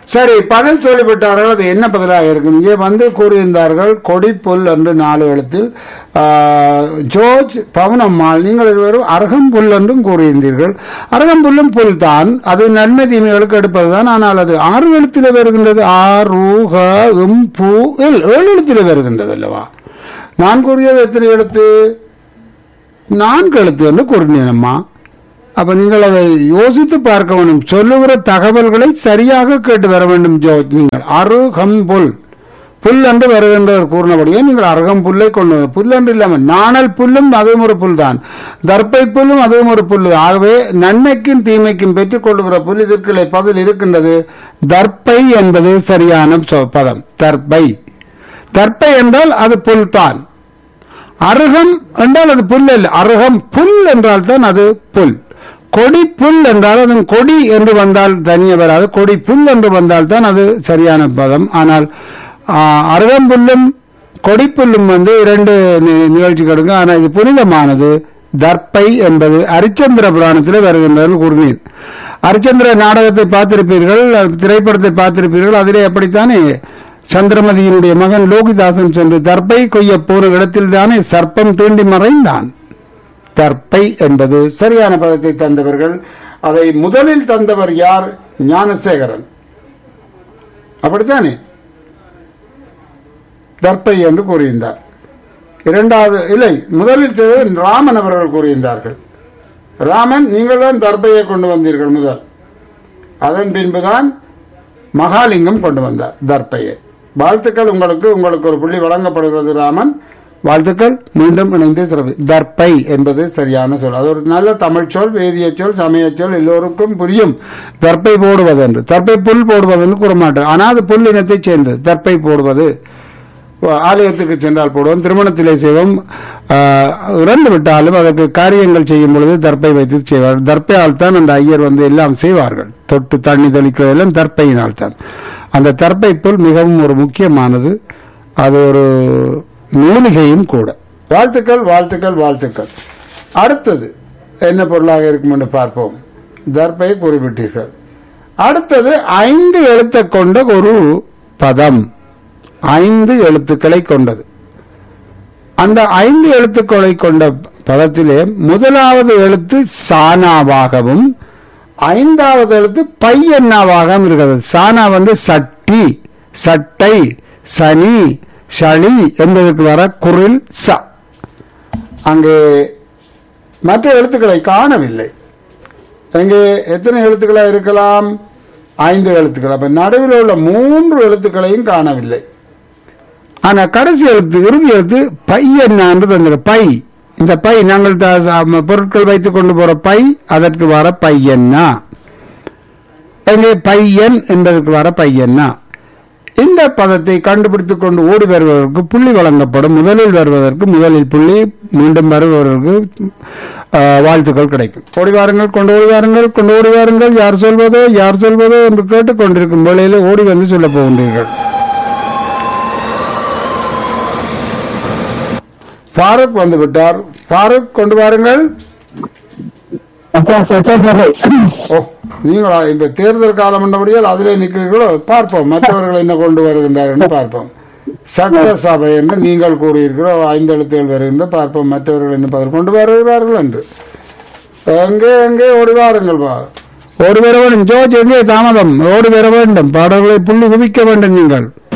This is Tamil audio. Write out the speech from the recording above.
சரி பதில் சொல்லிவிட்டார்கள் அது என்ன பதிலாக இருக்கும் இங்கே வந்து கூறியிருந்தார்கள் கொடி புல் என்று நாலு எழுத்தில் ஆ, ஜோர்ஜ் பவனம்மாள் நீங்கள் இருவரும் அருகம்புல் என்றும் கூறியிருந்தீர்கள் அருகம்புல்லும் புல் தான் அது நன்மை தீமைகளுக்கு எடுப்பதுதான் ஆனால் அது ஆறு எழுத்தில் வருகின்றது ஆறு க இம் பூ இல் ஏழு எழுத்தில் வருகின்றது அல்லவா நான் கூறியது எத்தனை எழுத்து நான்கு எழுத்து என்று கூறினேனம்மா அப்ப நீங்கள் அதை யோசித்து பார்க்க வேண்டும் சொல்லுகிற தகவல்களை சரியாக கேட்டு வர வேண்டும் ஜோ- நீங்கள் அருகம்புல் புல் என்று வருகின்றவர் கூறினபடியே நீங்கள் அருகம் புல்லை கொண்டு வந்து- புல் என்று இல்லாமல் நாணல் புல்லும் அதுவும் ஒரு புல் தான் தர்ப்பை புல்லும் அதுவும் ஒரு புல் ஆகவே நன்மைக்கும் தீமைக்கும் பெற்றுக் கொள்ளுகிற புல் இதற்குள்ளே பதில் இருக்கின்றது தர்ப்பை என்பது சரியான சொ- பதம் தர்ப்பை தர்ப்பை என்றால் அது புல் தான் அருகம் என்றால் அது புல் அல்ல அருகம் புல் என்றால் தான் அது புல் கொடி புல் என்றால் அது கொடி என்று வந்தால் தனியே வராது கொடி புல் என்று வந்தால் தான் அது சரியான பதம் ஆனால் ஆ, அருகம்புல்லும் கொடிப்புல்லும் வந்து இரண்டு நி- நிகழ்ச்சி கொடுங்க ஆனால் இது புனிதமானது தர்ப்பை என்பது அரிச்சந்திர புராணத்தில் வருகின்றது கூறினேன் அரிச்சந்திர நாடகத்தை பார்த்திருப்பீர்கள் திரைப்படத்தை பார்த்திருப்பீர்கள் அதிலே அப்படித்தானே சந்திரமதியினுடைய மகன் லோகிதாசன் சென்று தர்ப்பை கொய்ய போன இடத்தில் தானே சர்ப்பம் தீண்டி மறைந்தான் தர்ப்பை என்பது சரியான பதத்தை தந்தவர்கள் அதை முதலில் தந்தவர் யார் ஞானசேகரன் அப்படித்தானே தர்ப்பை என்று கூறியிருந்தார் இரண்டாவது இல்லை முதலில் செய்தது ராமன் அவர்கள் கூறியிருந்தார்கள் ராமன் நீங்கள் தான் தர்ப்பையை கொண்டு வந்தீர்கள் முதல் அதன் பின்புதான் மகாலிங்கம் கொண்டு வந்தார் தர்ப்பையை வாழ்த்துக்கள் உங்களுக்கு உங்களுக்கு ஒரு புள்ளி வழங்கப்படுகிறது ராமன் வாழ்த்துக்கள் மீண்டும் இணைந்து சிறப்பு தர்ப்பை என்பது சரியான சொல் அது ஒரு நல்ல தமிழ் சொல் வேதிய சொல் சமய சொல் எல்லோருக்கும் புரியும் தர்ப்பை போடுவது என்று தர்ப்பை புல் போடுவது என்று கூற மாட்டேன் ஆனால் அது புல் இனத்தைச் சேர்ந்தது தர்ப்பை போடுவது ஆலயத்துக்கு சென்றால் போடுவோம் திருமணத்திலே செய்வோம் ஆஹ், இறந்து விட்டாலும் அதற்கு காரியங்கள் செய்யும் பொழுது தர்ப்பை வைத்து செய்வார் தர்ப்பையால் தான் அந்த ஐயர் வந்து எல்லாம் செய்வார்கள் தொட்டு தண்ணி தெளிக்கிறதெல்லாம் தர்ப்பையினால் தான் அந்த தர்ப்பை புல் மிகவும் ஒரு முக்கியமானது அது ஒரு மூலிகையும் கூட வாழ்த்துக்கள் வாழ்த்துக்கள் வாழ்த்துக்கள் அடுத்தது என்ன பொருளாக இருக்கும் என்று பார்ப்போம் தர்ப்பை குறிப்பிட்டீர்கள் அடுத்தது ஐந்து எழுத்தைக் கொண்ட ஒரு பதம் ஐந்து எழுத்துக்களை கொண்டது அந்த ஐந்து எழுத்துக்களை கொண்ட பதத்திலே முதலாவது எழுத்து சானாவாகவும் ஐந்தாவது எழுத்து பையன்னாவாகவும் இருக்கிறது சானா வந்து சட்டி சட்டை சனி சளி என்பதற்கு வர குரில் ச அங்கே மற்ற எழுத்துக்களை காணவில்லை அங்கே எத்தனை எழுத்துக்களா இருக்கலாம் ஐந்து எழுத்துக்கள் அப்ப நடுவில் உள்ள மூன்று எழுத்துக்களையும் காணவில்லை ஆனா கடைசி எழுத்து இறுதி எழுத்து பை என்ன என்று தந்திர பை இந்த பை நாங்கள் த- ச- பொருட்கள் வைத்துக் கொண்டு போற பை அதற்கு வர பையன்னா எங்கே பையன் என்பதற்கு வர பையன்னா இந்த பதத்தை கண்டுபிடித்துக் கொண்டு ஓடி வருவதற்கு புள்ளி வழங்கப்படும் முதலில் வருவதற்கு முதலில் புள்ளி மீண்டும் வருவதற்கு ஆ, வாழ்த்துக்கள் கிடைக்கும் ஓடி வாருங்கள் கொண்டு ஓடி வாருங்கள் கொண்டு ஓடி வாருங்கள் யார் சொல்வதோ யார் சொல்வதோ என்று கேட்டுக் கொண்டிருக்கும் வேளையில ஓடி வந்து சொல்ல போகின்றீர்கள் ஃபாரூக் வந்து விட்டார் ஃபாரூக் கொண்டு வாருங்கள் ஓ நீங்களா இந்த தேர்தல் காலம் என்றபடியால் அதிலே நிற்கிறீர்களோ பார்ப்போம் மற்றவர்கள் என்ன கொண்டு வருகின்றார்கள் என்று பார்ப்போம் சட்டசபை என்று நீங்கள் கூறியிருக்கிறோ ஐந்து எழுத்துகள் வருகின்ற பார்ப்போம் மற்றவர்கள் என்ன பதில் கொண்டு வருகிறார்கள் என்று எங்கே எங்கே ஓடி வாருங்கள் வா ஓடி வர வேண்டும் ஜோஜ் எங்கே தாமதம் ஓடி வர வேண்டும் பாடல்களை புள்ளி குவிக்க வேண்டும் நீங்கள்